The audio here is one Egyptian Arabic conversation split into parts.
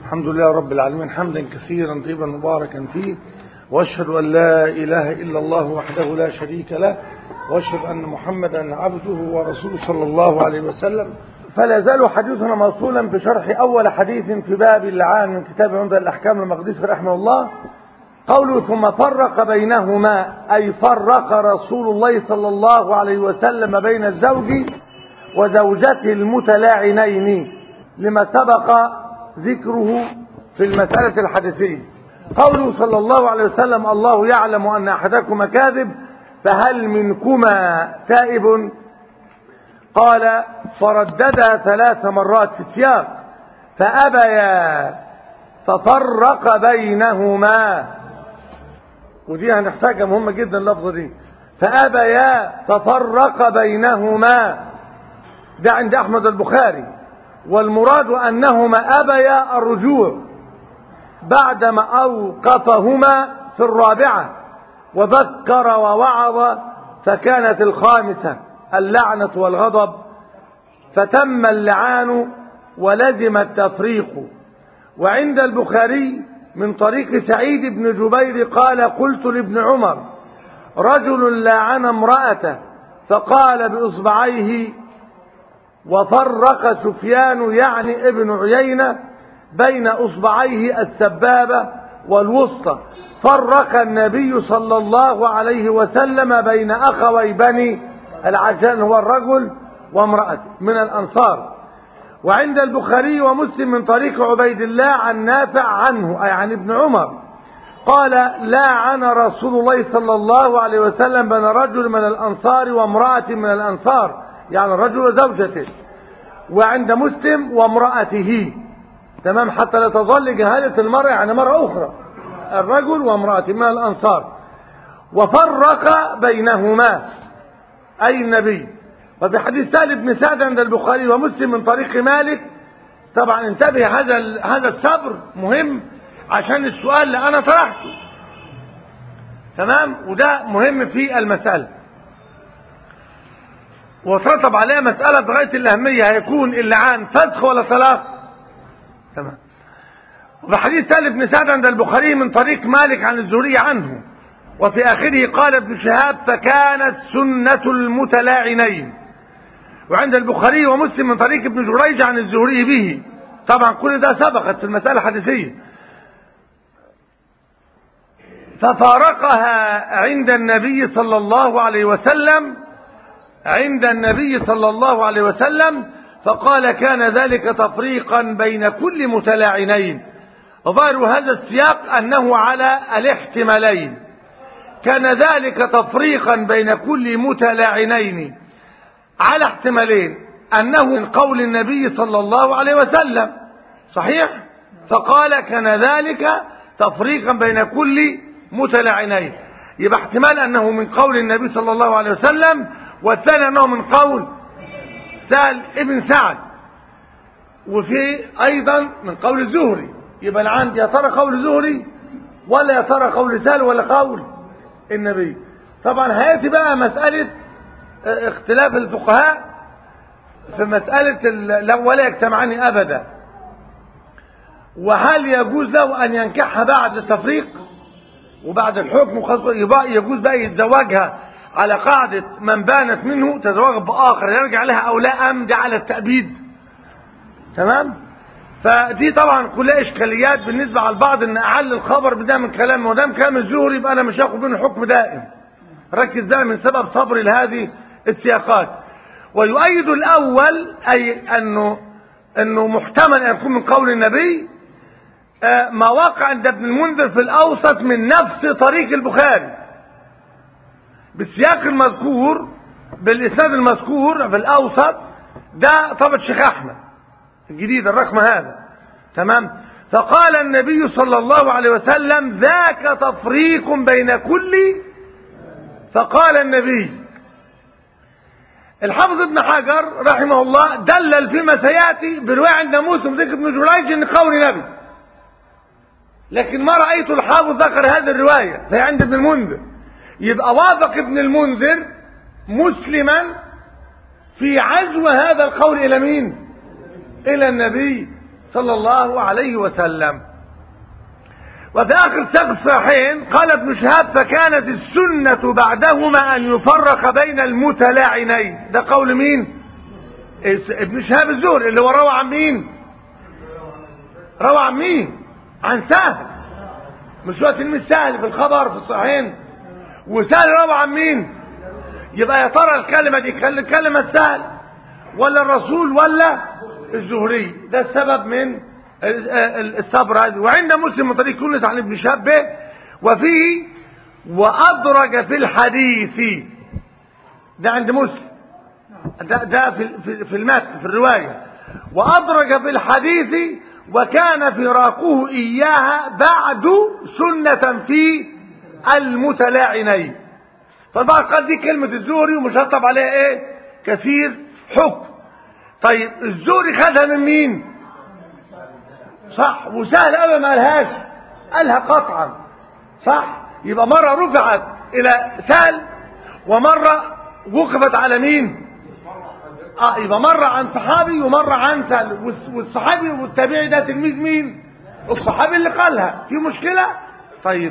الحمد لله رب العالمين حمدا كثيرا طيبا مباركا فيه واشهد ان لا اله الا الله وحده لا شريك له واشهد ان محمدا عبده ورسوله صلى الله عليه وسلم فلا زال حديثنا موصولا في شرح اول حديث في باب اللعان من كتاب عمدة الاحكام المقدسي رحمه الله قوله ثم فرق بينهما اي فرق رسول الله صلى الله عليه وسلم بين الزوج وزوجته المتلاعنين لما سبق ذكره في المسألة الحديثية قوله صلى الله عليه وسلم الله يعلم أن أحدكما كاذب فهل منكما تائب قال فرددها ثلاث مرات في السياق فأبيا ففرق بينهما ودي هنحتاجها مهمة جدا اللفظة دي فأبيا ففرق بينهما ده عند أحمد البخاري والمراد أنهما أبيا الرجوع بعدما أوقفهما في الرابعة وذكر ووعظ فكانت الخامسة اللعنة والغضب فتم اللعان ولزم التفريق وعند البخاري من طريق سعيد بن جبير قال قلت لابن عمر رجل لعن امرأته فقال بإصبعيه وفرق سفيان يعني ابن عيينة بين أصبعيه السبابة والوسطى فرق النبي صلى الله عليه وسلم بين أخوي بني العجان هو الرجل وامرأته من الأنصار وعند البخاري ومسلم من طريق عبيد الله عن نافع عنه أي عن ابن عمر قال لاعن رسول الله صلى الله عليه وسلم بين رجل من الأنصار وامرأة من الأنصار يعني الرجل وزوجته وعند مسلم وامرأته تمام حتى لا تظل جهالة المرأة يعني مرة أخرى الرجل وامرأته من الأنصار وفرق بينهما أي النبي وفي حديث سهل بن سعد عند البخاري ومسلم من طريق مالك طبعا انتبه هذا هذا الصبر مهم عشان السؤال اللي أنا طرحته تمام وده مهم في المسألة وترتب عليها مسألة بغاية الأهمية هيكون اللعان فسخ ولا طلاق تمام وبحديث سهل بن سعد عند البخاري من طريق مالك عن الزهري عنه وفي آخره قال ابن شهاب فكانت سنة المتلاعنين وعند البخاري ومسلم من طريق ابن جريج عن الزهري به طبعا كل ده سبقت في المسألة الحديثية ففارقها عند النبي صلى الله عليه وسلم عند النبي صلى الله عليه وسلم فقال كان ذلك تفريقا بين كل متلاعنين وظاهر هذا السياق أنه على الاحتمالين كان ذلك تفريقا بين كل متلاعنين على احتمالين أنه من قول النبي صلى الله عليه وسلم صحيح فقال كان ذلك تفريقا بين كل متلاعنين يبقى احتمال أنه من قول النبي صلى الله عليه وسلم والثاني أنه من قول سهل ابن سعد وفي أيضا من قول الزهري يبقى أنا عندي يا ترى قول الزهري ولا يا ترى قول سهل ولا قول النبي طبعا هياتي بقى مسألة اختلاف الفقهاء في مسألة لو ولا يجتمعان أبدا وهل يجوز له أن ينكحها بعد التفريق وبعد الحكم يبقى يجوز بقى يتزوجها على قاعدة من بانت منه تزوج بآخر يرجع لها أو لا أم دي على التأبيد تمام فدي طبعا كلها إشكاليات بالنسبة على البعض إن أعل الخبر بده من كلام ودام كلام الزهري يبقى أنا مش هاخد منه حكم دائم ركز ده من سبب صبري لهذه السياقات ويؤيد الأول أي أنه أنه محتمل أن يكون من قول النبي ما وقع عند ابن المنذر في الأوسط من نفس طريق البخاري بالسياق المذكور بالإسناد المذكور في الأوسط ده طبعا الشيخ أحمد الجديد الرقم هذا تمام فقال النبي صلى الله عليه وسلم ذاك تفريق بين كل فقال النبي الحافظ ابن حجر رحمه الله دلل فيما سيأتي برواية عند مسلم ذكر ابن جريج ان قول نبي لكن ما رأيت الحافظ ذكر هذه الرواية زي عند ابن المنذر يبقى وافق ابن المنذر مسلما في عزو هذا القول إلى مين إلى النبي صلى الله عليه وسلم وفي آخر ساق الصحيحين قال ابن شهاب فكانت السنة بعدهما أن يفرق بين المتلاعنين ده قول مين ابن شهاب الزهري اللي هو روى عن مين روى عن مين عن سهل مش هو تلميذ سهل في الخبر في الصحيحين وسهل روى عن مين يبقى يا ترى الكلمة دي كلمة سهل ولا الرسول ولا الزهري ده السبب من الصبر هذه وعند مسلم من طريق يونس عن ابن شهاب به وفيه وأدرج في الحديث ده عند مسلم ده, ده في, في المتن في الرواية وأدرج في الحديث وكان فراقه إياها بعد سنة في المتلاعنين فالبعض قال دي كلمة الزهري ومشطب عليها ايه كثير حكم طيب الزهري خدها من مين صح وسهل ابدا ما قالهاش قالها قطعا صح يبقى مرة رفعت الى سهل ومرة وقفت على مين اه يبقى مرة عن صحابي ومرة عن سهل والصحابي والتابعي ده تلميذ مين الصحابي اللي قالها في مشكلة طيب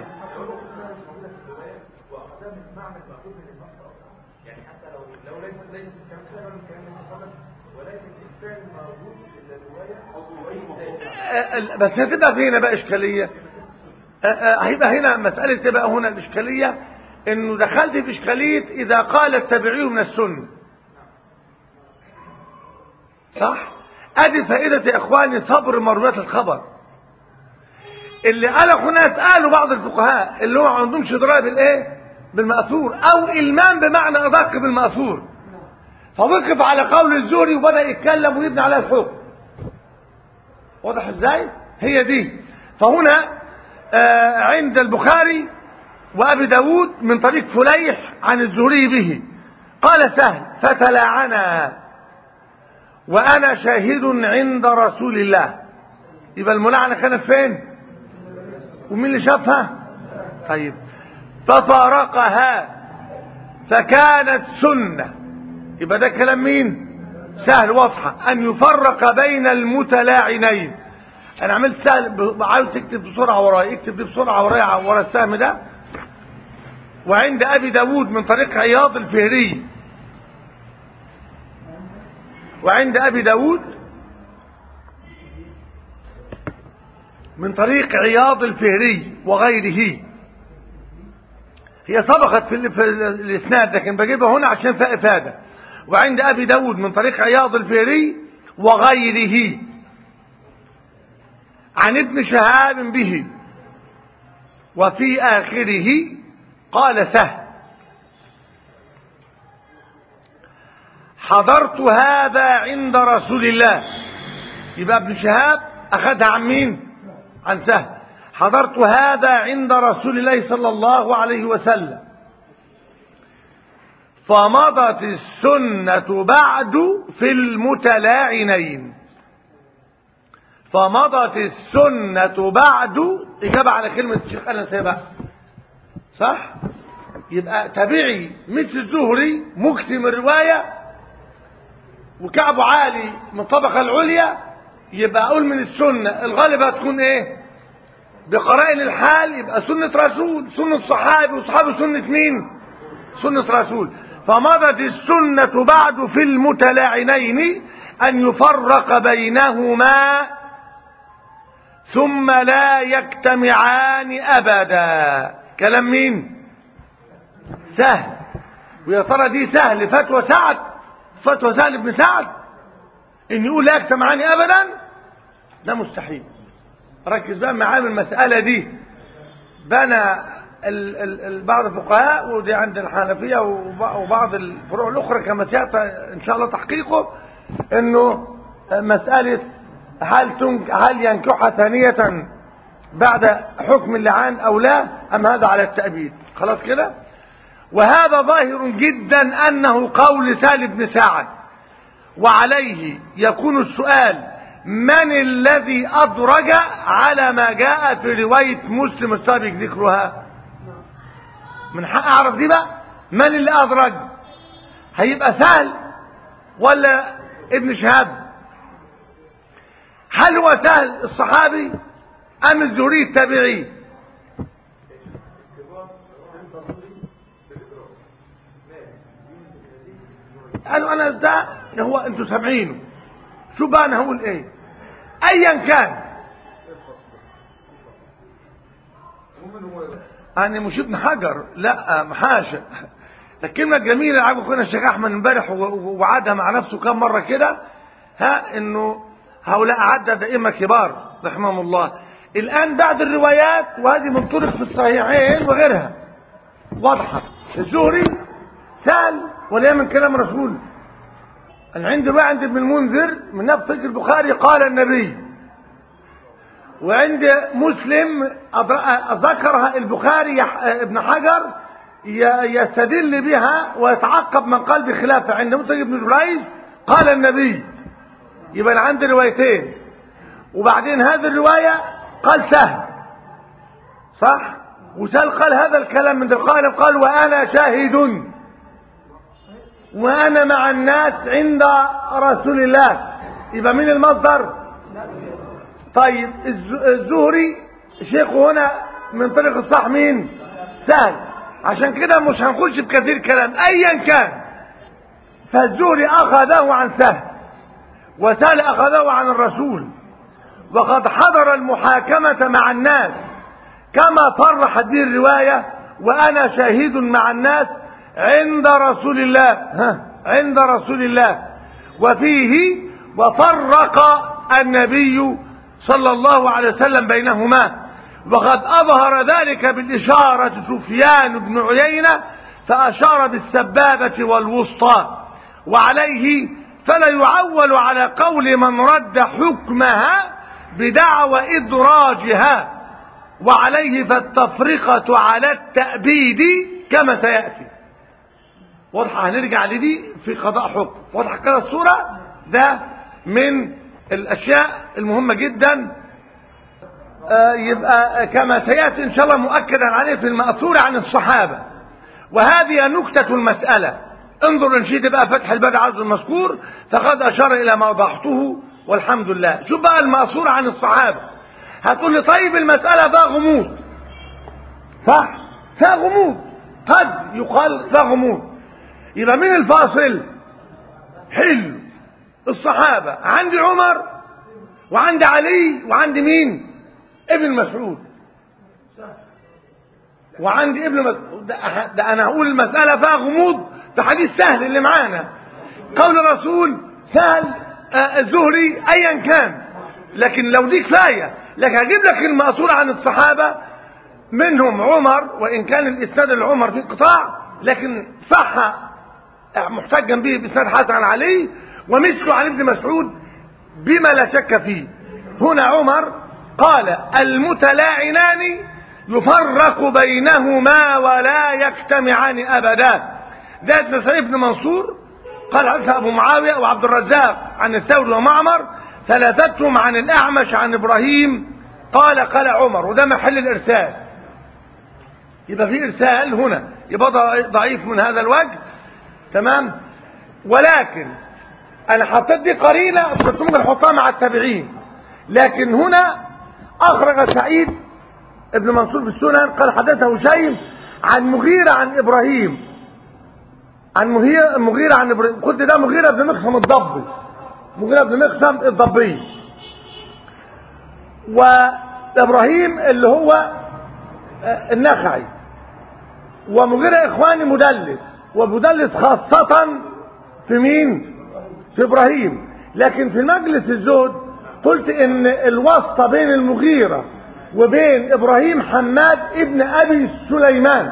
بس هتبقى في هنا بقى اشكاليه هيبقى هنا مساله تبقى هنا الاشكاليه انه دخلت في اشكاليه اذا قال التابعي من السنه صح ادي فائده يا اخواني صبر مرويات الخبر اللي قاله ناس قالوا بعض الفقهاء اللي هو ما عندهمش درايه بالايه بالماثور او المام بمعنى ادق بالماثور فوقف على قول الزهري وبدا يتكلم ويبني عليه الحكم واضح ازاي هي دي فهنا آه عند البخاري وابي داود من طريق فليح عن الزهري به قال سهل فتلاعنا وانا شاهد عند رسول الله يبقى الملاعنه كانت فين ومين اللي شافها طيب ففارقها فكانت سنه يبقى ده كلام مين سهل واضحة أن يفرق بين المتلاعنين أنا عملت سهل عاوز تكتب بسرعة ورايا اكتب دي بسرعة ورايا ورا السهم ده وعند أبي داود من طريق عياض الفهري وعند أبي داود من طريق عياض الفهري وغيره هي سبقت في, في الإسناد لكن بجيبها هنا عشان فيها إفادة وعند أبي داود من طريق عياض الفهري وغيره عن ابن شهاب به وفي آخره قال سهل حضرت هذا عند رسول الله يبقى ابن شهاب أخذها عن مين عن سهل حضرت هذا عند رسول الله صلى الله عليه وسلم فمضت السنة بعد في المتلاعنين فمضت السنة بعد إجابة على كلمة الشيخ أنا سيبقى صح يبقى تبعي مثل الزهري مكتم الرواية وكعبه عالي من الطبقة العليا يبقى أقول من السنة الغالب هتكون إيه بقرائن الحال يبقى سنة رسول سنة صحابي وصحابي سنة مين سنة رسول فمضت السنة بعد في المتلاعنين أن يفرق بينهما ثم لا يجتمعان أبدا كلام مين سهل ويا ترى دي سهل فتوى سعد فتوى سهل بن سعد ان يقول لا يجتمعان ابدا ده مستحيل ركز بقى معايا من المسألة دي بنى ال ال ال بعض الفقهاء ودي عند الحنفية وبعض الفروع الأخرى كما سيأتي إن شاء الله تحقيقه إنه مسألة هل تنك هل ينكحها ثانية بعد حكم اللعان أو لا أم هذا على التأبيد خلاص كده وهذا ظاهر جدا أنه قول سال بن سعد وعليه يكون السؤال من الذي أدرج على ما جاء في رواية مسلم السابق ذكرها من حق أعرف دي بقى من اللي أدرج هيبقى سهل ولا ابن شهاب هل هو سهل الصحابي ام الزهري التابعي قالوا انا ده هو انتوا سامعينه شو بقى انا هقول ايه ايا كان انا مش ابن حجر لا محاشا الكلمة الجميلة اللي عجبه اخونا الشيخ احمد امبارح ووعدها مع نفسه كم مرة كده ها انه هؤلاء عدد ائمة كبار رحمهم الله الان بعد الروايات وهذه من طرق في الصحيحين وغيرها واضحة الزهري سأل ولا من كلام رسول أنا عندي بقى عند ابن المنذر من نفس البخاري قال النبي وعند مسلم ذكرها البخاري ابن حجر يستدل بها ويتعقب من قال بخلافه عند مسلم بن جريج قال النبي يبقى عندي روايتين وبعدين هذه الرواية قال سهل صح وسهل قال هذا الكلام من قال قال وأنا شاهد وأنا مع الناس عند رسول الله يبقى مين المصدر طيب الزهري شيخه هنا من طريق الصح مين سهل عشان كده مش هنخش بكثير كلام ايا كان فالزهري اخذه عن سهل وسهل اخذه عن الرسول وقد حضر المحاكمة مع الناس كما صرحت به الرواية وانا شاهد مع الناس عند رسول الله ها عند رسول الله وفيه وفرق النبي صلى الله عليه وسلم بينهما وقد أظهر ذلك بالإشارة سفيان بن عيينة فأشار بالسبابة والوسطى وعليه فلا يعول على قول من رد حكمها بدعوى إدراجها وعليه فالتفرقة على التأبيد كما سيأتي واضحة هنرجع لدي في قضاء حكم واضحة كده الصورة ده من الأشياء المهمة جدا آه يبقى كما سيأتي إن شاء الله مؤكدا عليه في المأثور عن الصحابة وهذه نكتة المسألة انظر إن شئت بقى فتح البدع عز المذكور فقد أشار إلى ما وضحته والحمد لله شوف بقى المأثور عن الصحابة هتقول لي طيب المسألة بقى غموض صح فيها غموض قد يقال فيها غموض يبقى مين الفاصل حلو الصحابة عندي عمر وعندي علي وعندي مين ابن مسعود وعندي ابن مسعود ده, ده انا هقول المسألة فيها غموض ده حديث سهل اللي معانا قول الرسول سهل آه الزهري ايا كان لكن لو دي كفاية لكن هجيب لك المأثور عن الصحابة منهم عمر وان كان الاسناد العمر في انقطاع لكن صح محتجا به باسناد حسن علي ومثله عن ابن مسعود بما لا شك فيه هنا عمر قال المتلاعنان يفرق بينهما ولا يجتمعان ابدا ده ابن سعيد بن منصور قال حدث ابو معاويه وعبد الرزاق عن الثوري ومعمر ثلاثتهم عن الاعمش عن ابراهيم قال قال عمر وده محل الارسال يبقى في ارسال هنا يبقى ضعيف من هذا الوجه تمام ولكن انا حطيت دي قرينه كنت ممكن احطها مع التابعين لكن هنا اخرج سعيد ابن منصور في السنن قال حدثه هشيم عن مغيرة عن ابراهيم عن مغيرة عن ابراهيم كنت ده مغيرة بن مقسم الضبي مغيرة بن مقسم الضبي وابراهيم اللي هو النخعي ومغيرة اخواني مدلس ومدلس خاصة في مين في ابراهيم لكن في مجلس الزهد قلت ان الواسطة بين المغيرة وبين ابراهيم حماد ابن ابي سليمان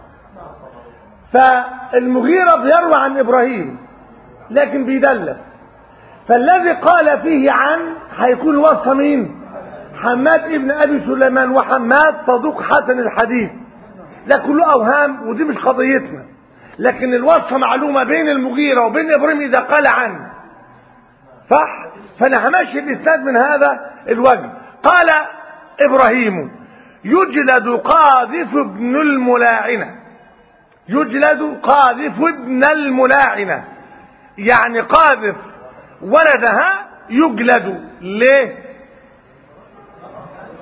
فالمغيرة بيروى عن ابراهيم لكن بيدلس فالذي قال فيه عن هيكون وصف مين حماد ابن ابي سليمان وحماد صدوق حسن الحديث ده كله اوهام ودي مش قضيتنا لكن الوصفة معلومة بين المغيرة وبين ابراهيم اذا قال عنه صح فانا همشي الاسناد من هذا الوجه قال ابراهيم يجلد قاذف ابن الملاعنة يجلد قاذف ابن الملاعنة يعني قاذف ولدها يجلد ليه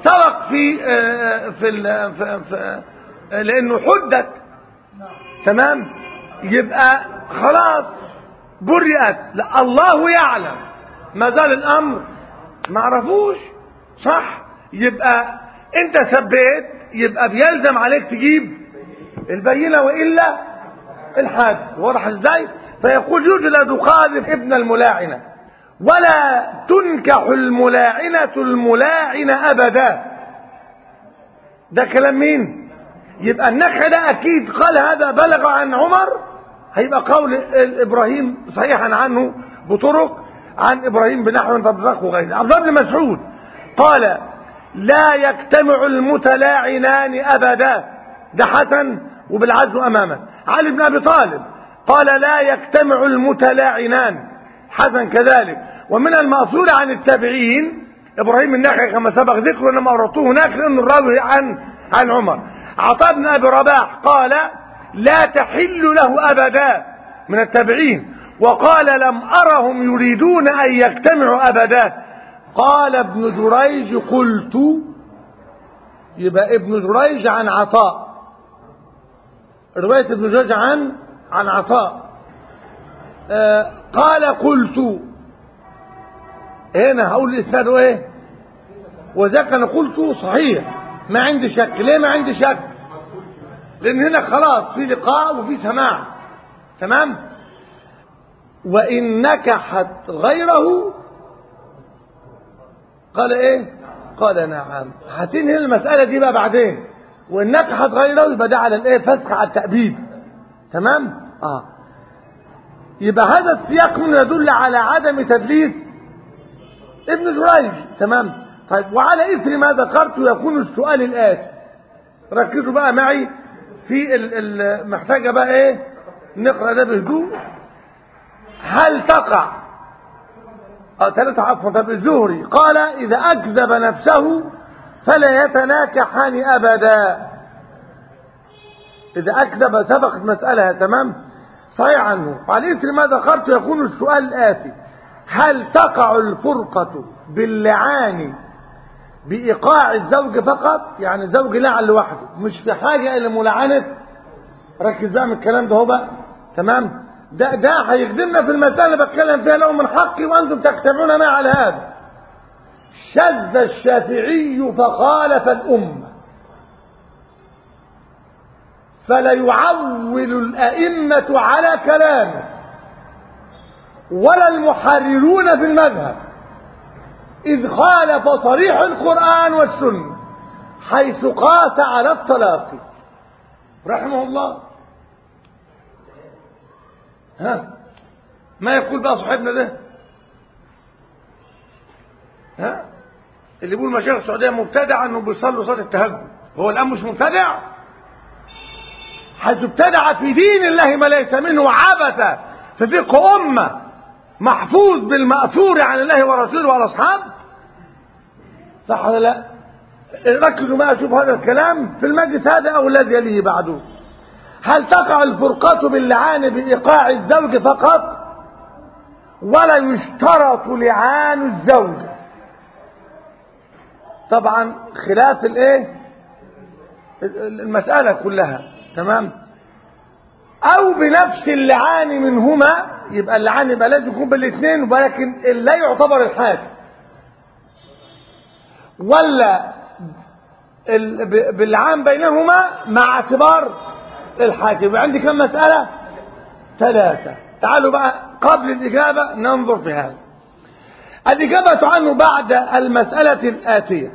سبق في آه، في, ال- في, في لانه حدت تمام يبقى خلاص برئت لا الله يعلم ما زال الامر ما عرفوش صح يبقى انت سبيت يبقى بيلزم عليك تجيب البينه والا الحد واضح ازاي فيقول يجلد قاذف ابن الملاعنه ولا تنكح الملاعنه الملاعنه ابدا ده كلام مين يبقى النكح ده اكيد قال هذا بلغ عن عمر هيبقى قول ال- ابراهيم صحيحا عنه بطرق عن ابراهيم بنحو تبرق وغيره عبد الله بن مسعود قال لا يجتمع المتلاعنان ابدا ده حسن وبالعزم امامه علي بن ابي طالب قال لا يجتمع المتلاعنان حسن كذلك ومن المأثور عن التابعين ابراهيم النخعي كما سبق ذكره انما اورطوه هناك لانه الراوي عن عن عمر عطاء بن ابي رباح قال لا تحل له ابدا من التابعين وقال لم ارهم يريدون ان يجتمعوا ابدا قال ابن جريج قلت يبقى ابن جريج عن عطاء روايه ابن جريج عن عن عطاء آه قال قلت هنا هقول الاسناد ايه وذاك انا قلت صحيح ما عندي شك ليه ما عندي شك لان هنا خلاص في لقاء وفي سماع تمام وان نكحت غيره قال ايه قال نعم هتنهي المسألة دي بقى بعدين وان نكحت غيره يبقى ده على الايه فسخ على التأبيد تمام اه يبقى هذا السياق منه يدل على عدم تدليس ابن جريج تمام طيب وعلى اثر ما ذكرت يكون السؤال الاتي ركزوا بقى معي في ال ال محتاجه بقى ايه نقرا ده بهدوء هل تقع اه ثلاثة عفوا طب الزهري قال إذا أكذب نفسه فلا يتناكحان أبدا إذا أكذب سبقت مسألة تمام صحيح عنه وعلى إثر ما ذكرت يكون السؤال الآتي هل تقع الفرقة باللعان بإيقاع الزوج فقط يعني الزوج لعن لوحده مش في حاجة إلى ملعنة ركز بقى من الكلام ده هو بقى تمام ده ده هيخدمنا في المسألة اللي بتكلم فيها لو من حقي وأنتم تجتمعون معي على هذا شذ الشافعي فخالف الأمة فلا يعول الأئمة على كلامه ولا المحررون في المذهب إذ خالف صريح القرآن والسنة حيث قاس على الطلاق رحمه الله ها ما يقول بقى صاحبنا ده ها اللي بيقول مشايخ السعوديه مبتدع انه بيصلوا صلاه التهجد هو الان مش مبتدع حيث ابتدع في دين الله ما ليس منه وعبث في فقه امه محفوظ بالمأثور عن الله ورسوله والاصحاب صح ولا لا ركزوا بقى شوفوا هذا الكلام في المجلس هذا او الذي يليه بعده هل تقع الفرقة باللعان بإيقاع الزوج فقط ولا يشترط لعان الزوج طبعا خلاف الايه المسألة كلها تمام او بنفس اللعان منهما يبقى اللعان يبقى لازم يكون بالاثنين ولكن لا يعتبر الحاكم ولا باللعان بينهما مع اعتبار الحاكم عندي كم مسألة ثلاثة تعالوا بقى قبل الإجابة ننظر في هذا الإجابة عنه بعد المسألة الآتية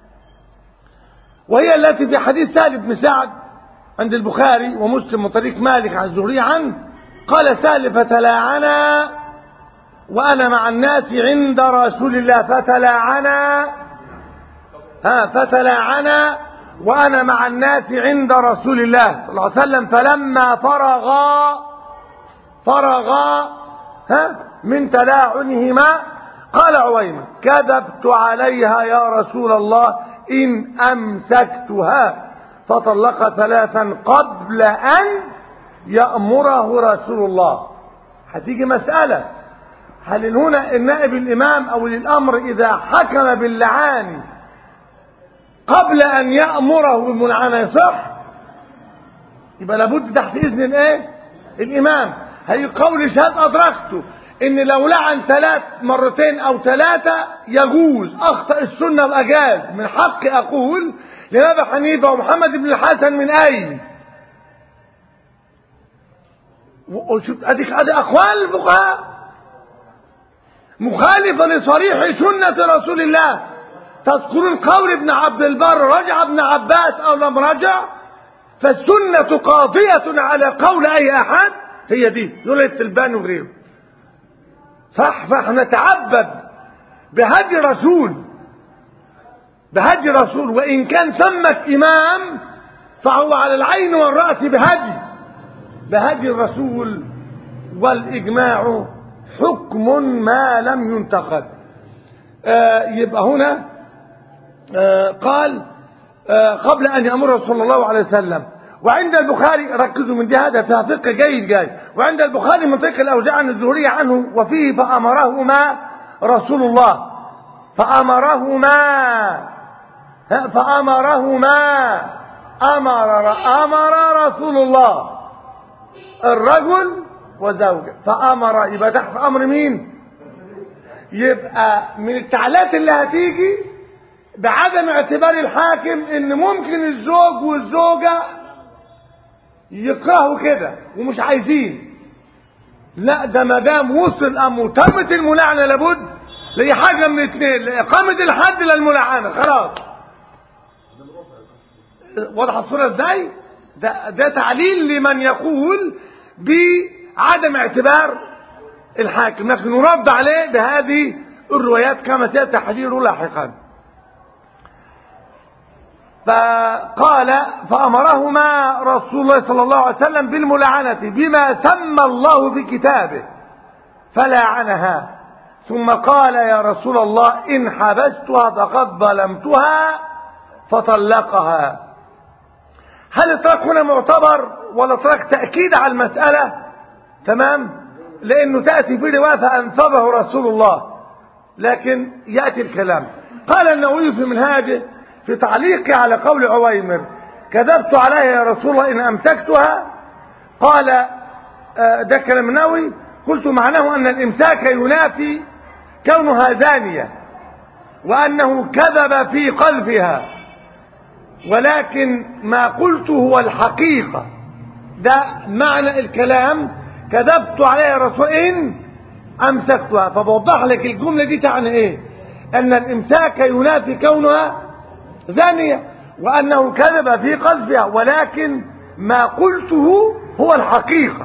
وهي التي في حديث سهل بن سعد عند البخاري ومسلم وطريق مالك عن الزهري عنه قال سهل فتلاعنا وأنا مع الناس عند رسول الله فتلاعنا ها فتلاعنا وأنا مع الناس عند رسول الله صلى الله عليه وسلم فلما فرغا فرغا ها من تلاعنهما قال عويمة كذبت عليها يا رسول الله إن أمسكتها فطلق ثلاثا قبل أن يأمره رسول الله هتيجي مسألة هل هنا النائب الإمام أو الأمر إذا حكم باللعان قبل أن يأمره بالملعنة صح يبقى لابد تحت إذن الإيه الإمام هي قول شهاد أدركته إن لو لعن ثلاث مرتين أو ثلاثة يجوز أخطأ السنة وأجاز من حق أقول لأبي حنيفة ومحمد بن الحسن من أين وشوف أديك أدي أقوال الفقهاء مخالفة لصريح سنة رسول الله تذكرون قول ابن عبد البر رجع ابن عباس أو لم رجع فالسنة قاضية على قول أي أحد هي دي دول التلبان وغيره صح فاحنا نتعبد بهدي رسول بهدي رسول وإن كان ثمة إمام فهو على العين والرأس بهدي بهدي الرسول والإجماع حكم ما لم ينتقد آه يبقى هنا آه قال آه قبل أن يأمر صلى الله عليه وسلم وعند البخاري ركزوا من دي هذا فيها فقه جيد جاي وعند البخاري من طريق الأوزاع عن الزهري عنه وفيه فأمرهما رسول الله فأمرهما فأمرهما أمر أمر رسول الله الرجل وزوجه فأمر يبقى تحت أمر مين يبقى من التعليقات اللي هتيجي بعدم اعتبار الحاكم ان ممكن الزوج والزوجة يكرهوا كده ومش عايزين لا ده ما دام وصل الامر وتمت الملاعنه لابد لأي حاجه من اثنين لاقامه الحد للملاعنه خلاص واضحه الصوره ازاي ده ده تعليل لمن يقول بعدم اعتبار الحاكم لكن نرد عليه بهذه الروايات كما سياتي تحريره لاحقا فقال فأمرهما رسول الله صلى الله عليه وسلم بالملعنة بما سمى الله في كتابه فلاعنها ثم قال يا رسول الله إن حبستها فقد ظلمتها فطلقها هل الترك هنا معتبر ولا ترك تأكيد على المسألة تمام لأنه تأتي في رواية فأنفذه رسول الله لكن يأتي الكلام قال النووي في منهاجه في تعليقي على قول عويمر كذبت عليها يا رسول الله إن أمسكتها قال ده كلام النووي قلت معناه أن الإمساك ينافي كونها زانية وأنه كذب في قلبها ولكن ما قلت هو الحقيقة ده معنى الكلام كذبت عليها يا رسول إن أمسكتها فبوضح لك الجملة دي تعني إيه أن الإمساك ينافي كونها زانية وأنه كذب في قذفها ولكن ما قلته هو الحقيقة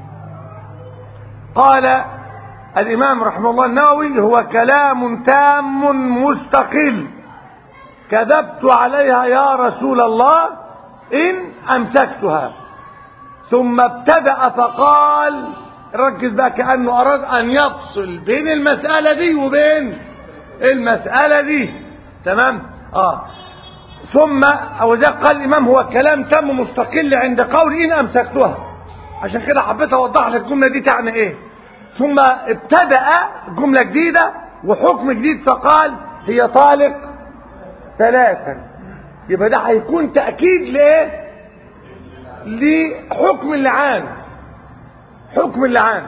قال الإمام رحمه الله النووي هو كلام تام مستقل كذبت عليها يا رسول الله إن أمسكتها ثم ابتدأ فقال ركز بقى كأنه أراد أن يفصل بين المسألة دي وبين المسألة دي تمام آه ثم أو ذا قال الإمام هو كلام تم مستقل عند قول إن أمسكتها عشان كده حبيت أوضح لك الجملة دي تعني إيه ثم ابتدأ جملة جديدة وحكم جديد فقال هي طالق ثلاثا يبقى ده هيكون تأكيد لإيه لحكم اللعان حكم اللعان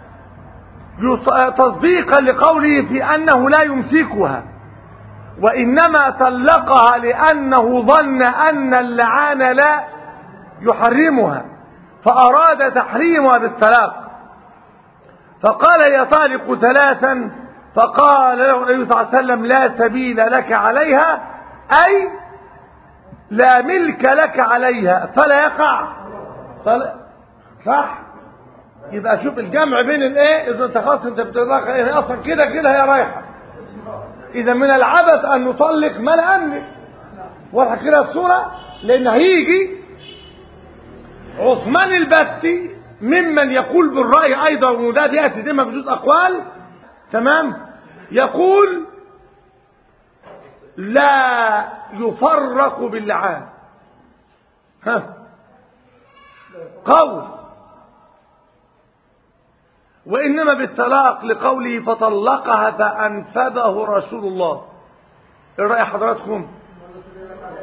تصديقا لقوله في أنه لا يمسكها وإنما طلقها لأنه ظن أن اللعان لا يحرمها فأراد تحريمها بالطلاق فقال يا طالق ثلاثا فقال له النبي صلى الله عليه وسلم لا سبيل لك عليها أي لا ملك لك عليها فلا يقع فلا صح يبقى شوف الجمع بين الايه اذا انت خلاص انت بتطلق هي اصلا كده كده هي رايحه اذا من العبث ان نطلق ما لا املك واضحه كده الصوره لان هيجي عثمان البتي ممن يقول بالراي ايضا وده ياتي دايما بجزء اقوال تمام يقول لا يفرق باللعان ها قول وإنما بالطلاق لقوله فطلقها فأنفذه رسول الله ايه رأي حضراتكم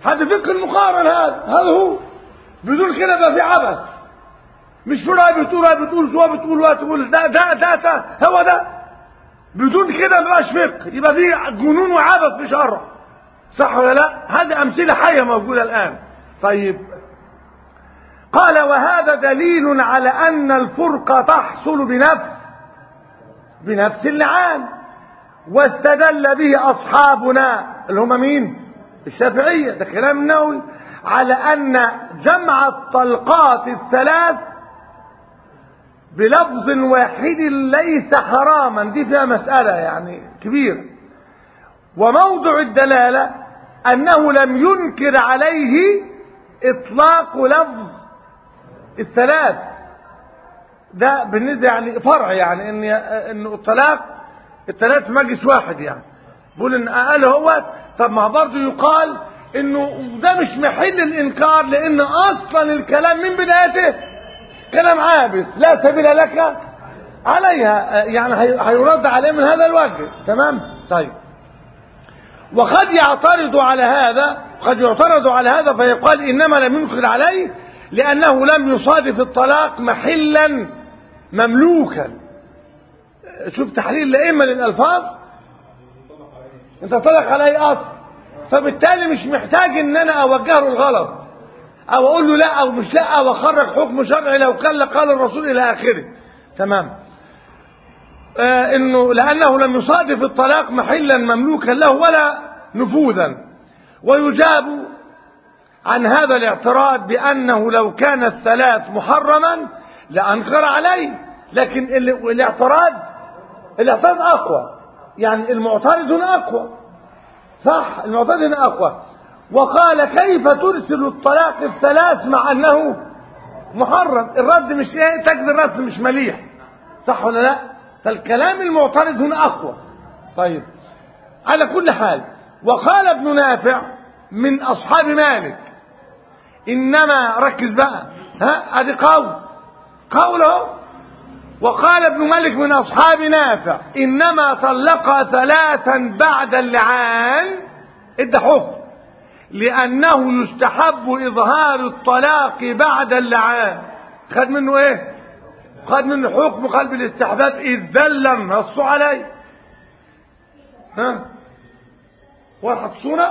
هذا فقه المقارن هذا هذا هو بدون كده بقى في عبث مش في رأي بتقول رأي بتقول شو بتقول وقت تقول ده ده ده ده هو ده بدون كده ما بقاش فقه يبقى في جنون وعبث في شرع صح ولا لا هذه أمثلة حية موجودة الآن طيب قال وهذا دليل على أن الفرقة تحصل بنفس بنفس اللعان واستدل به أصحابنا اللي هم مين الشافعية ده كلام النووي على أن جمع الطلقات الثلاث بلفظ واحد ليس حراما دي فيها مسألة يعني كبيرة وموضع الدلالة أنه لم ينكر عليه إطلاق لفظ الثلاث ده بالنسبة يعني فرع يعني إن إنه الطلاق الثلاث مجلس واحد يعني بقول إن قال هو طب ما برضه يقال إنه ده مش محل الإنكار لأن أصلا الكلام من بدايته كلام عابس لا سبيل لك عليها يعني هيرد عليه من هذا الوجه تمام طيب وقد يعترض على هذا قد يعترض على هذا فيقال إنما لم ينكر عليه لأنه لم يصادف الطلاق محلا مملوكا شوف تحليل الأئمة للألفاظ انت طلق عليه أصل فبالتالي مش محتاج ان انا اوجهه الغلط او اقول له لا او مش لا او اخرج حكم شرعي لو كان قال الرسول الى اخره تمام آه انه لانه لم يصادف الطلاق محلا مملوكا له ولا نفوذا ويجاب عن هذا الاعتراض بانه لو كان الثلاث محرما لانكر عليه لكن الاعتراض الاعتراض اقوى يعني المعترض هنا اقوى صح المعترض هنا اقوى وقال كيف ترسل الطلاق الثلاث مع انه محرم الرد مش ايه تجد الرد مش مليح صح ولا لا فالكلام المعترض هنا اقوى طيب على كل حال وقال ابن نافع من اصحاب مالك انما ركز بقى ها ادي قول قوله وقال ابن مالك من اصحاب نافع انما طلق ثلاثا بعد اللعان ادى حكم لأنه يستحب إظهار الطلاق بعد اللعان خد منه إيه خد منه حكم قلب الاستحباب إذ ذل نصوا عليه ها واحد صورة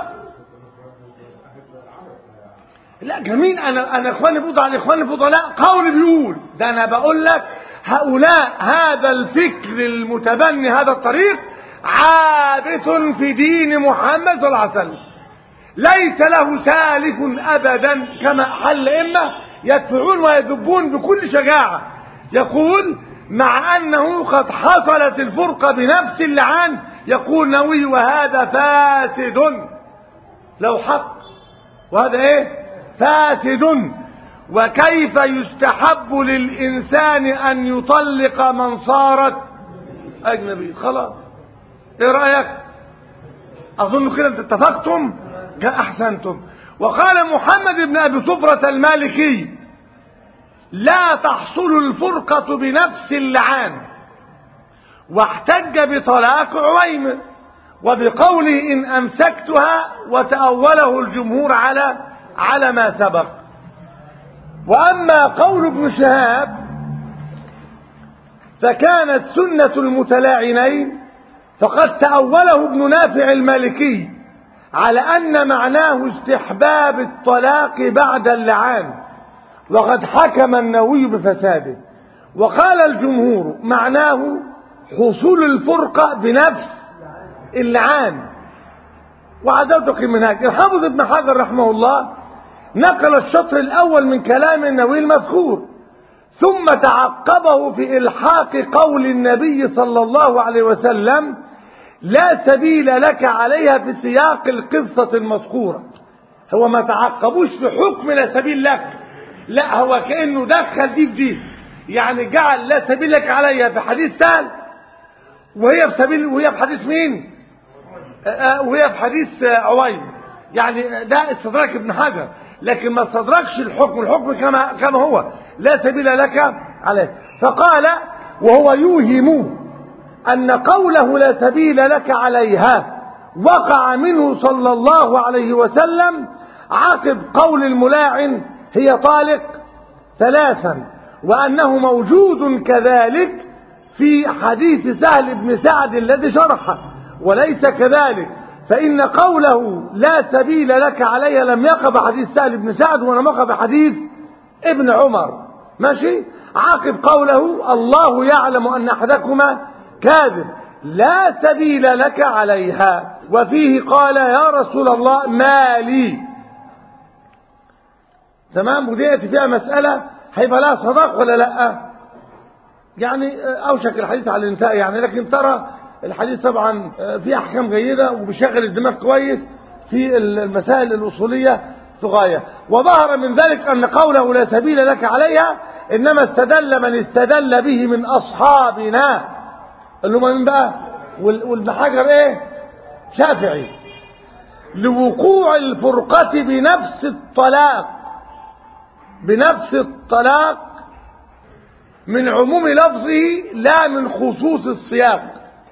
لا جميل أنا أنا إخواني بوضع على إخواني فضلاء قولي بيقول ده أنا بقول لك هؤلاء هذا الفكر المتبني هذا الطريق عابث في دين محمد صلى الله عليه وسلم ليس له سالف ابدا كما حل ائمه يدفعون ويذبون بكل شجاعه يقول مع انه قد حصلت الفرقه بنفس اللعان يقول نووي وهذا فاسد لو حق وهذا ايه فاسد وكيف يستحب للانسان ان يطلق من صارت اجنبي خلاص ايه رايك اظن كده انت اتفقتم أحسنتم وقال محمد بن أبي صفرة المالكي لا تحصل الفرقة بنفس اللعان واحتج بطلاق عويمر وبقوله إن أمسكتها وتأوله الجمهور على على ما سبق وأما قول ابن شهاب فكانت سنة المتلاعنين فقد تأوله ابن نافع المالكي على أن معناه استحباب الطلاق بعد اللعان وقد حكم النووي بفساده وقال الجمهور معناه حصول الفرقة بنفس اللعان وعدوتك المنهاج الحافظ ابن حجر رحمه الله نقل الشطر الأول من كلام النووي المذكور ثم تعقبه في إلحاق قول النبي صلى الله عليه وسلم لا سبيل لك عليها في سياق القصة المذكورة هو ما تعقبوش في حكم لا سبيل لك لا هو كأنه دخل دي في دي يعني جعل لا سبيل لك عليها في حديث سهل وهي في سبيل وهي في حديث مين وهي في حديث عويم يعني ده استدراك ابن حجر لكن ما استدركش الحكم الحكم كما كما هو لا سبيل لك عليه فقال وهو يوهم أن قوله لا سبيل لك عليها وقع منه صلى الله عليه وسلم عقب قول الملاعن هي طالق ثلاثا وأنه موجود كذلك في حديث سهل بن سعد الذي شرحه وليس كذلك فإن قوله لا سبيل لك علي لم يقع بحديث سهل بن سعد ولم يقع بحديث ابن عمر ماشي عاقب قوله الله يعلم أن أحدكما كاذب لا سبيل لك عليها وفيه قال يا رسول الله ما لي تمام وديت فيها مسألة هيبقى لها صداق ولا لا يعني أوشك الحديث على الانتهاء يعني لكن ترى الحديث طبعا فيه أحكام جيدة وبيشغل الدماغ كويس في المسائل الأصولية في غاية وظهر من ذلك أن قوله لا سبيل لك عليها إنما استدل من استدل به من أصحابنا اللي هم من بقى وابن حجر إيه شافعي لوقوع الفرقة بنفس الطلاق بنفس الطلاق من عموم لفظه لا من خصوص السياق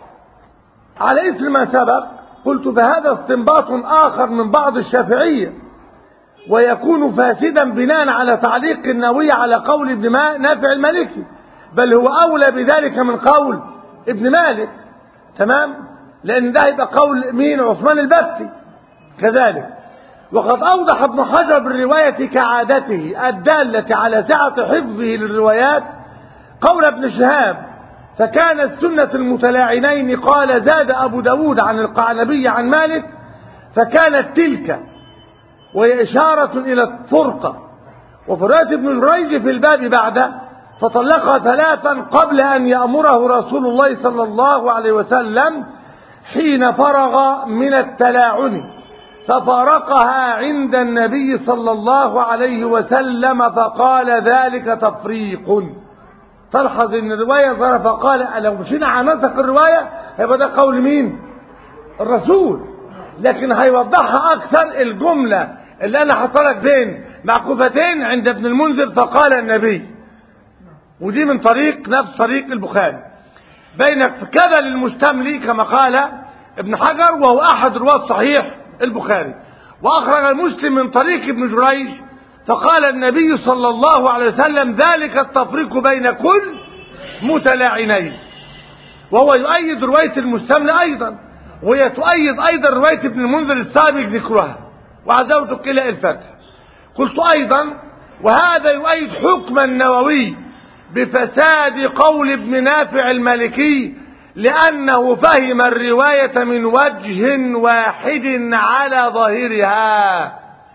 على إثر ما سبق قلت فهذا استنباط آخر من بعض الشافعية ويكون فاسدا بناء على تعليق النووي على قول ابن نافع المالكي بل هو أولى بذلك من قول ابن مالك تمام لأن ده يبقى قول مين عثمان البكي كذلك وقد أوضح ابن حجر بالرواية كعادته الدالة على سعة حفظه للروايات قول ابن شهاب فكانت سنة المتلاعنين قال زاد أبو داود عن القعنبي عن مالك فكانت تلك وهي إشارة إلى الفرقة وفي رواية ابن جريج في الباب بعده فطلقها ثلاثا قبل أن يأمره رسول الله صلى الله عليه وسلم حين فرغ من التلاعن ففارقها عند النبي صلى الله عليه وسلم فقال ذلك تفريق تلحظ ان الرواية ظهر فقال لو مشينا على نسق الرواية هيبقى ده قول مين الرسول لكن هيوضحها اكثر الجملة اللي انا حصلك بين معكوفتين عند ابن المنذر فقال النبي ودي من طريق نفس طريق البخاري بين كذا للمستملي كما قال ابن حجر وهو احد رواة صحيح البخاري واخرج المسلم من طريق ابن جريج فقال النبي صلى الله عليه وسلم ذلك التفريق بين كل متلاعنين وهو يؤيد رواية المستملي أيضا وهي تؤيد أيضا رواية ابن المنذر السابق ذكرها وعزوتك إلى الفتح قلت أيضا وهذا يؤيد حكم النووي بفساد قول ابن نافع المالكي لأنه فهم الرواية من وجه واحد على ظاهرها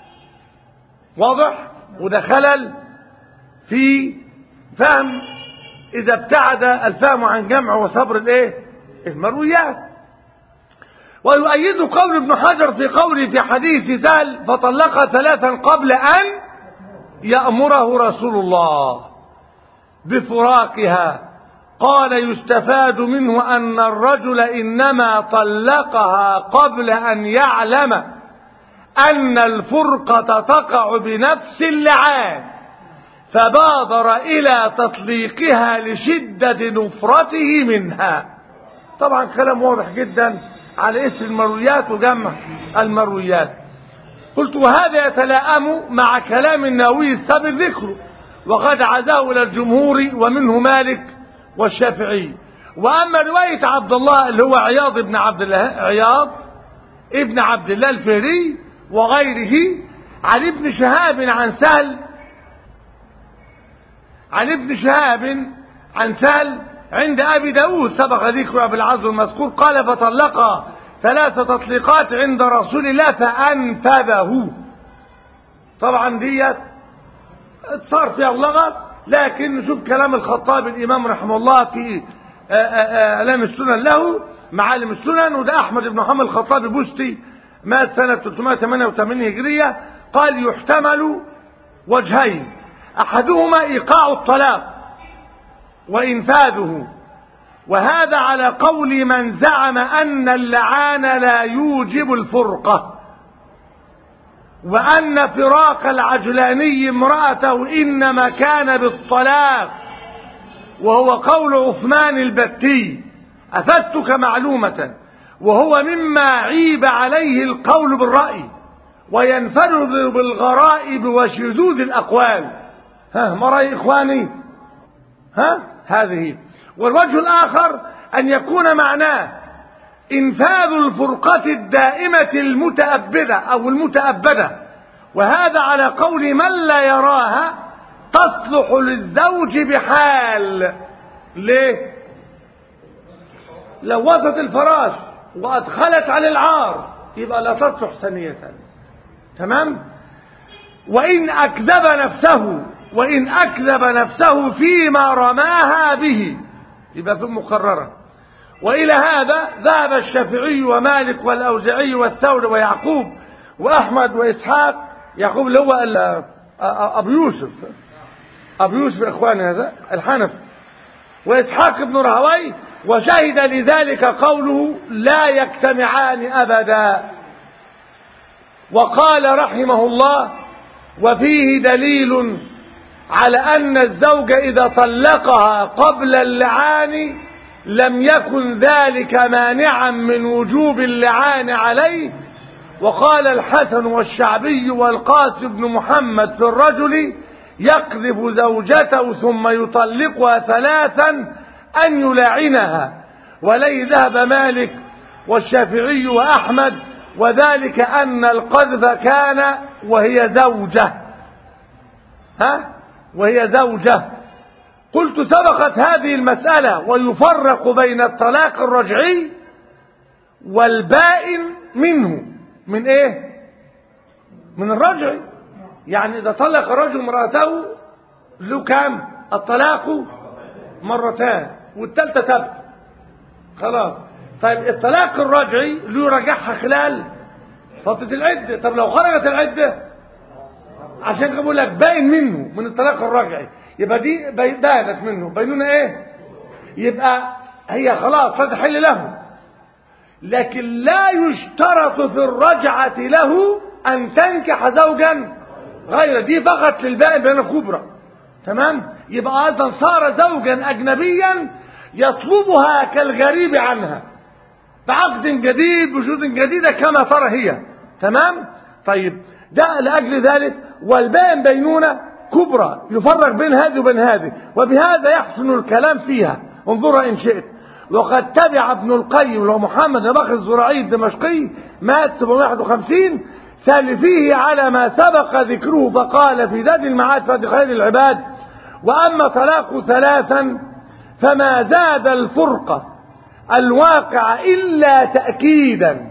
واضح وده خلل في فهم إذا ابتعد الفهم عن جمع وصبر الايه المرويات ويؤيد قول ابن حجر في قوله في حديث سهل فطلقها ثلاثا قبل أن يأمره رسول الله بفراقها قال يستفاد منه أن الرجل إنما طلقها قبل أن يعلم أن الفرقة تقع بنفس اللعان فبادر إلى تطليقها لشدة نفرته منها طبعا كلام واضح جدا على اسم المرويات وجمع المرويات قلت وهذا يتلائم مع كلام النووي السابق ذكره وقد عزاه إلى الجمهور ومنه مالك والشافعي وأما رواية عبد الله اللي هو عياض ابن عبد الله عياض ابن عبد الله الفهري وغيره عن ابن شهاب عن سهل عن ابن شهاب عن سهل عند أبي داود سبق ذكر أبي العز المذكور قال فطلق ثلاث تطليقات عند رسول الله فأنفذه طبعا ديت صار فيها اللغط لكن نشوف كلام الخطاب الإمام رحمه الله في أعلام السنن له معالم السنن وده أحمد بن محمد الخطاب البستي مات سنة 388 هجرية قال يحتمل وجهين أحدهما إيقاع الطلاق وإنفاذه وهذا على قول من زعم أن اللعان لا يوجب الفرقة وأن فراق العجلاني امرأته إنما كان بالطلاق وهو قول عثمان البتي أفدتك معلومة وهو مما عيب عليه القول بالرأي وينفرد بالغرائب وشذوذ الأقوال ها ما رأي إخواني ها هذه والوجه الآخر أن يكون معناه إنفاذ الفرقة الدائمة المتأبدة أو المتأبدة وهذا على قول من لا يراها تصلح للزوج بحال ليه لو وسط الفراش وأدخلت على العار يبقى لا تصلح ثانية تمام وإن أكذب نفسه وإن أكذب نفسه فيما رماها به يبقى في مقررة وإلى هذا ذهب الشافعي ومالك والأوزعي والثور ويعقوب وأحمد وإسحاق يعقوب اللي هو أبو يوسف أبو يوسف إخواني هذا الحنف وإسحاق بن راهوي وشهد لذلك قوله لا يجتمعان أبدا وقال رحمه الله وفيه دليل على أن الزوج إذا طلقها قبل اللعان لم يكن ذلك مانعا من وجوب اللعان عليه وقال الحسن والشعبي والقاسم بن محمد في الرجل يقذف زوجته ثم يطلقها ثلاثا أن يلاعنها ولي ذهب مالك والشافعي وأحمد وذلك أن القذف كان وهي زوجة ها وهي زوجة قلت سبقت هذه المسألة ويفرق بين الطلاق الرجعي والبائن منه من ايه من الرجعي يعني اذا طلق الرجل امرأته له كام الطلاق مرتان والثالثه تبت خلاص طيب الطلاق الرجعي له يرجعها خلال فترة العدة طب لو خرجت العدة عشان كده بقول لك باين منه من الطلاق الرجعي يبقى دي بانت منه بينونة ايه يبقى هي خلاص فتحل له لكن لا يشترط في الرجعة له أن تنكح زوجا غير دي فقط للبائن بين الكبرى تمام يبقى أيضا صار زوجا أجنبيا يطلبها كالغريب عنها بعقد جديد بشروط جديدة كما ترى هي تمام طيب ده لأجل ذلك والبائن بينونة كبرى يفرق بين هذه وبين هذه وبهذا يحسن الكلام فيها انظرها إن شئت وقد تبع ابن القيم لو محمد بن بكر الزراعي الدمشقي مات 751 سالفيه على ما سبق ذكره فقال في زاد المعاد في خير العباد وأما طلاق ثلاثا فما زاد الفرقة الواقع إلا تأكيدا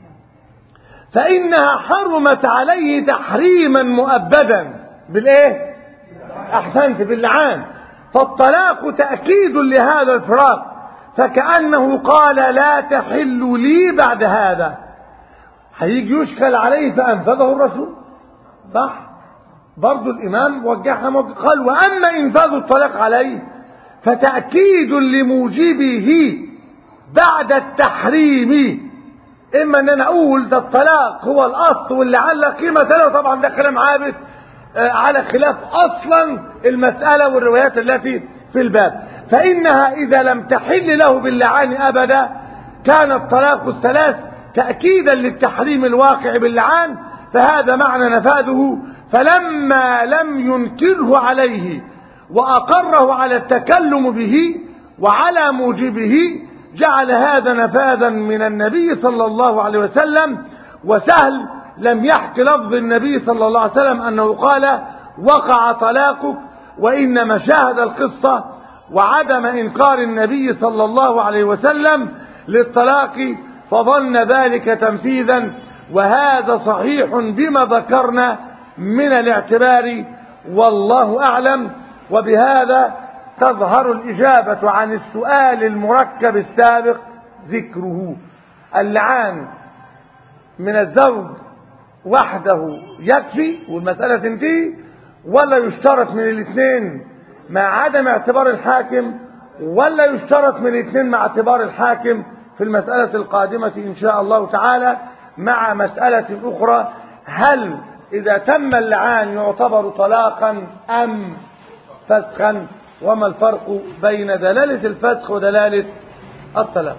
فإنها حرمت عليه تحريما مؤبدا بالإيه أحسنت باللعان فالطلاق تأكيد لهذا الفراق فكأنه قال لا تحل لي بعد هذا هيجي يشكل عليه فأنفذه الرسول صح برضو الإمام وجهها قال وأما إنفاذ الطلاق عليه فتأكيد لموجبه بعد التحريم إما أن أنا أقول ده الطلاق هو الأصل واللي علق قيمة له طبعا ده كلام عابث على خلاف أصلا المسألة والروايات التي في الباب فإنها إذا لم تحل له باللعان أبدا كان الطلاق الثلاث تأكيدا للتحريم الواقع باللعان فهذا معنى نفاذه فلما لم ينكره عليه وأقره على التكلم به وعلى موجبه جعل هذا نفاذا من النبي صلى الله عليه وسلم وسهل لم يحك لفظ النبي صلى الله عليه وسلم أنه قال وقع طلاقك وإنما شاهد القصة وعدم إنكار النبي صلى الله عليه وسلم للطلاق فظن ذلك تنفيذا وهذا صحيح بما ذكرنا من الاعتبار والله أعلم وبهذا تظهر الإجابة عن السؤال المركب السابق ذكره اللعان من الزوج وحده يكفي والمسألة تنتهي ولا يشترط من الاثنين مع عدم اعتبار الحاكم ولا يشترط من الاثنين مع اعتبار الحاكم في المسألة القادمة إن شاء الله تعالى مع مسألة أخرى هل إذا تم اللعان يعتبر طلاقا أم فسخا وما الفرق بين دلالة الفسخ ودلالة الطلاق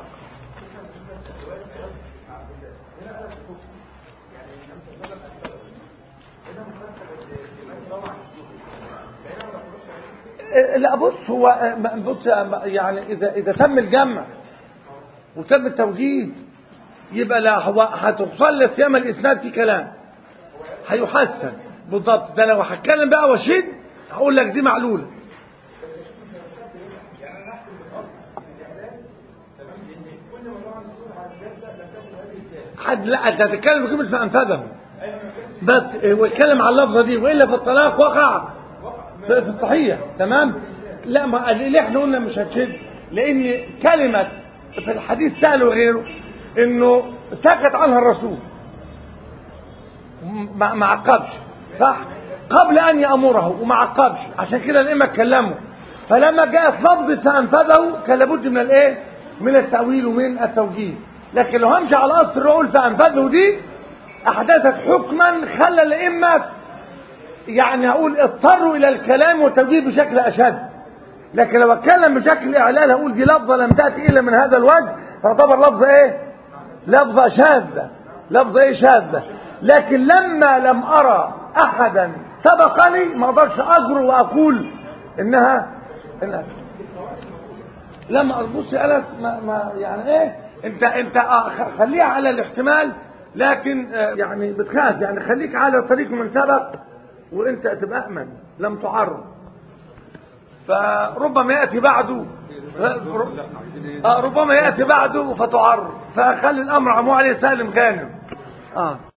آه، لا بص هو آه، ما- بص آه، يعني اذا اذا تم الجمع وتم التوجيه يبقى لا هو هتوصل لسيما الاسناد في كلام هيحسن بالضبط ده لو هتكلم بقى واشد هقول لك دي معلوله حد لا انت هتتكلم بكلمه فانفذه بس هو يتكلم على اللفظه دي والا في الطلاق وقع في في الصحيح تمام لا ما اللي احنا قلنا مش هتشد لان كلمه في الحديث سأل وغيره انه سكت عنها الرسول ما ما عقبش صح قبل ان يامره وما عقبش عشان كده الائمه اتكلموا فلما جاءت لفظه فانفذه كان لابد من الايه من التاويل ومن التوجيه لكن لو همشي على اصل الرؤول فانفذه دي احدثت حكما خلى الائمه يعني هقول اضطروا الى الكلام والتوجيه بشكل اشد لكن لو اتكلم بشكل اعلان هقول دي لفظه لم تاتي الا من هذا الوجه تعتبر لفظه ايه لفظه شاذه لفظه ايه شاذه لكن لما لم ارى احدا سبقني ما اقدرش اجر واقول انها انها لما اربص انس ما, ما يعني ايه انت انت آه، خ- خليها على الاحتمال لكن آه، يعني بتخاف يعني خليك على طريق من سبق وانت تبقى امن لم تعرض فربما ياتي بعده آه ربما ياتي بعده فتعرض فخلي الامر عمو عليه سالم غانم اه